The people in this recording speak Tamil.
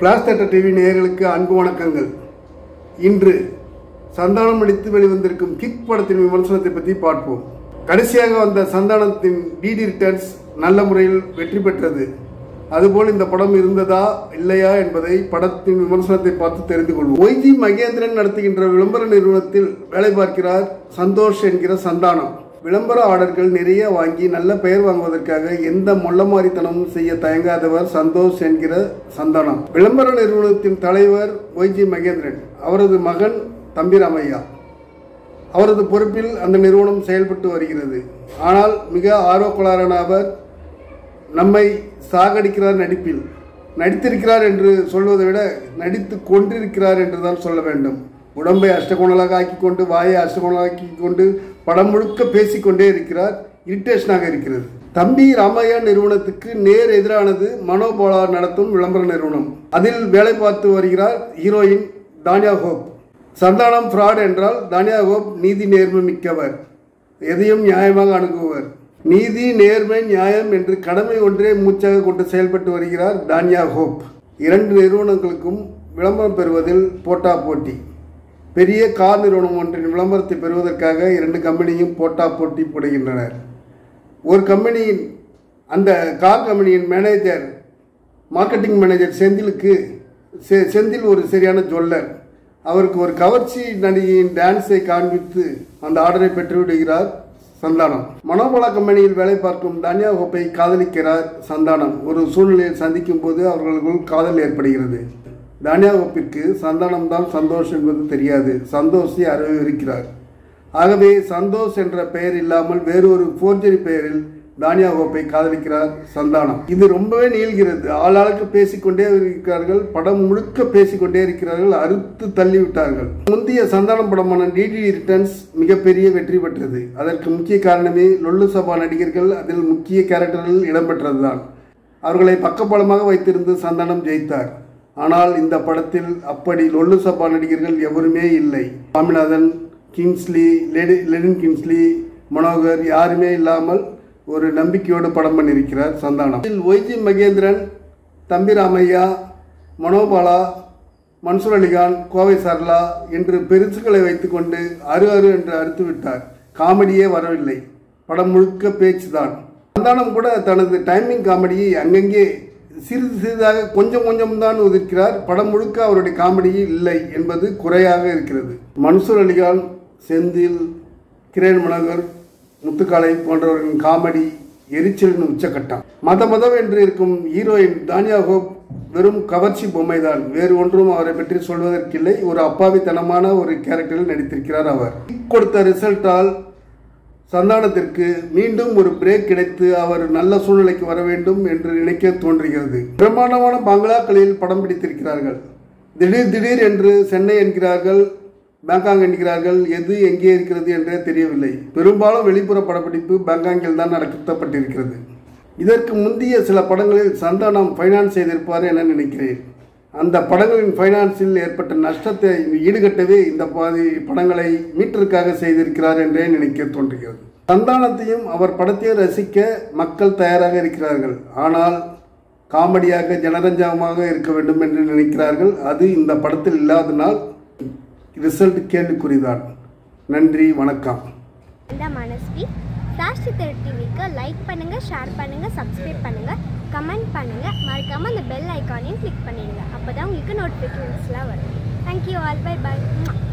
பிளாஸ் தேட்டர் டிவி நேயர்களுக்கு அன்பு வணக்கங்கள் இன்று சந்தானம் நடித்து வெளிவந்திருக்கும் கிக் படத்தின் விமர்சனத்தை பற்றி பார்ப்போம் கடைசியாக வந்த சந்தானத்தின் டிடி ரிட்டர்ன்ஸ் நல்ல முறையில் வெற்றி பெற்றது அதுபோல் இந்த படம் இருந்ததா இல்லையா என்பதை படத்தின் விமர்சனத்தை பார்த்து தெரிந்து கொள்வோம் ஒய்ஜி மகேந்திரன் நடத்துகின்ற விளம்பர நிறுவனத்தில் வேலை பார்க்கிறார் சந்தோஷ் என்கிற சந்தானம் விளம்பர ஆர்டர்கள் நிறைய வாங்கி நல்ல பெயர் வாங்குவதற்காக எந்த மொள்ளமாரித்தனமும் செய்ய தயங்காதவர் சந்தோஷ் என்கிற சந்தானம் விளம்பர நிறுவனத்தின் தலைவர் ஒய்ஜி மகேந்திரன் அவரது மகன் தம்பிராமையா அவரது பொறுப்பில் அந்த நிறுவனம் செயல்பட்டு வருகிறது ஆனால் மிக ஆர்வக்கோளாறான அவர் நம்மை சாகடிக்கிறார் நடிப்பில் நடித்திருக்கிறார் என்று சொல்வதை விட நடித்து கொண்டிருக்கிறார் என்று தான் சொல்ல வேண்டும் உடம்பை அஷ்டகோணலாக ஆக்கி கொண்டு வாயை அஷ்டகோணலாக ஆக்கி கொண்டு படம் முழுக்க பேசிக்கொண்டே இருக்கிறார் இரிட்டேஷனாக இருக்கிறது தம்பி ராமையா நிறுவனத்துக்கு நேர் எதிரானது மனோபாலா நடத்தும் விளம்பர நிறுவனம் அதில் வேலை பார்த்து வருகிறார் heroine Tanya Hope Santhanam fraud என்றால் தானியா ஹோப் நீதி நேர்மை மிக்கவர் எதையும் நியாயமாக அணுகுவர் நீதி நேர்மை நியாயம் என்று கடமை ஒன்றே மூச்சாக கொண்டு செயல்பட்டு வருகிறார் தானியா ஹோப் இரண்டு நிறுவனங்களுக்கும் விளம்பரம் பெறுவதில் போட்டா போட்டி பெரிய கார் நிறுவனம் ஒன்றின் விளம்பரத்தை பெறுவதற்காக இரண்டு கம்பெனியும் போட்டா போட்டி போடுகின்றனர் ஒரு கம்பெனியின் அந்த கார் கம்பெனியின் மேனேஜர் மார்க்கெட்டிங் மேனேஜர் செந்திலுக்கு செ- செந்தில் ஒரு சரியான ஜொல்லர் அவருக்கு ஒரு கவர்ச்சி நடிகையின் டான்ஸை காண்பித்து அந்த ஆர்டரை பெற்று விடுகிறார் சந்தானம் மனோபலா கம்பெனியில் வேலை பார்க்கும் தானியா ஹோப்பை காதலிக்கிறார் சந்தானம் ஒரு சூழ்நிலையில் சந்திக்கும் போது அவர்களுக்குள் காதல் ஏற்படுகிறது தானியா ஹோப்பிற்கு சந்தானம் தான் சந்தோஷ் என்பது தெரியாது சந்தோஷை அறிவிக்கிறார் ஆகவே சந்தோஷ் என்ற பெயர் இல்லாமல் வேறொரு போர்ஜரி பெயரில் தானியா ஹோப்பை காதலிக்கிறார் சந்தானம் இது ரொம்பவே நீள்கிறது ஆளாளுக்கு பேசிக்கொண்டே இருக்கிறார்கள் படம் முழுக்க பேசிக்கொண்டே இருக்கிறார்கள் அறுத்து தள்ளிவிட்டார்கள் முந்தைய சந்தானம் படமான டிடி ரிட்டர்ன்ஸ் மிகப்பெரிய வெற்றி பெற்றது அதற்கு முக்கிய காரணமே லொல்லு சபா நடிகர்கள் அதில் முக்கிய கேரக்டரில் இடம்பெற்றதுதான் அவர்களை பக்கபலமாக வைத்திருந்து சந்தானம் ஜெயித்தார் ஆனால் இந்த படத்தில் அப்படி லொல்லு சபா நடிகர்கள் எவருமே இல்லை சுவாமிநாதன் கிங்ஸ்லி லெடி லெனின் கிங்ஸ்லி மனோகர் யாருமே இல்லாமல் ஒரு நம்பிக்கையோடு படம் பண்ணியிருக்கிறார் சந்தானம் இதில் ஒய்ஜி மகேந்திரன் தம்பி ராமையா மனோபாலா மன்சூர் அலிகான் கோவை சர்லா என்று பெருசுகளை வைத்துக்கொண்டு அரு அரு என்று அறுத்து விட்டார் காமெடியே வரவில்லை படம் முழுக்க பேச்சுதான் சந்தானம் கூட தனது டைமிங் காமெடியை அங்கங்கே சிறிது சிறிதாக கொஞ்சம் கொஞ்சம் தான் ஒதுக்கிறார் படம் முழுக்க அவருடைய காமெடி இல்லை என்பது குறையாக இருக்கிறது மன்சூர் அலிகான் செந்தில் கிரண் மனோகர் முத்துக்காலை போன்றவர்களின் காமெடி எரிச்சலின் உச்சக்கட்டம் மத மதம் என்று இருக்கும் ஹீரோயின் தானியா ஹோப் வெறும் கவர்ச்சி பொம்மைதான் வேறு ஒன்றும் அவரை பற்றி சொல்வதற்கில்லை ஒரு அப்பாவித்தனமான ஒரு கேரக்டரில் நடித்திருக்கிறார் அவர் கொடுத்த ரிசல்ட்டால் சந்தானத்திற்கு மீண்டும் ஒரு பிரேக் கிடைத்து அவர் நல்ல சூழ்நிலைக்கு வர வேண்டும் என்று நினைக்க தோன்றுகிறது பிரம்மாண்டமான பங்களாக்களில் படம் பிடித்திருக்கிறார்கள் திடீர் திடீர் என்று சென்னை என்கிறார்கள் பேங்காங் என்கிறார்கள் எது எங்கே இருக்கிறது என்றே தெரியவில்லை பெரும்பாலும் வெளிப்புற படப்பிடிப்பு பேங்காங்கில் தான் நடத்தப்பட்டிருக்கிறது இதற்கு முந்தைய சில படங்களில் சந்தானம் ஃபைனான்ஸ் செய்திருப்பார் என நினைக்கிறேன் அந்த படங்களின் ஃபைனான்ஸில் ஏற்பட்ட நஷ்டத்தை ஈடுகட்டவே இந்த பாதி படங்களை மீட்டருக்காக செய்திருக்கிறார் என்றே நினைக்க தோன்றுகிறது சந்தானத்தையும் அவர் படத்தையும் ரசிக்க மக்கள் தயாராக இருக்கிறார்கள் ஆனால் காமெடியாக ஜனரஞ்சகமாக இருக்க வேண்டும் என்று நினைக்கிறார்கள் அது இந்த படத்தில் இல்லாதனால் ரிசல்ட் கேள்விக்குறிதான் நன்றி வணக்கம் இந்த மனஸ்வி சாஷ்டி திரு டிவிக்கு லைக் பண்ணுங்க ஷேர் பண்ணுங்க சப்ஸ்கிரைப் பண்ணுங்க கமெண்ட் பண்ணுங்க மறக்காம அந்த பெல் ஐக்கானையும் கிளிக் பண்ணிடுங்க அப்பதான் உங்களுக்கு நோட்டிஃபிகேஷன்ஸ்லாம் வரும் தேங்க்யூ ஆல் பை பை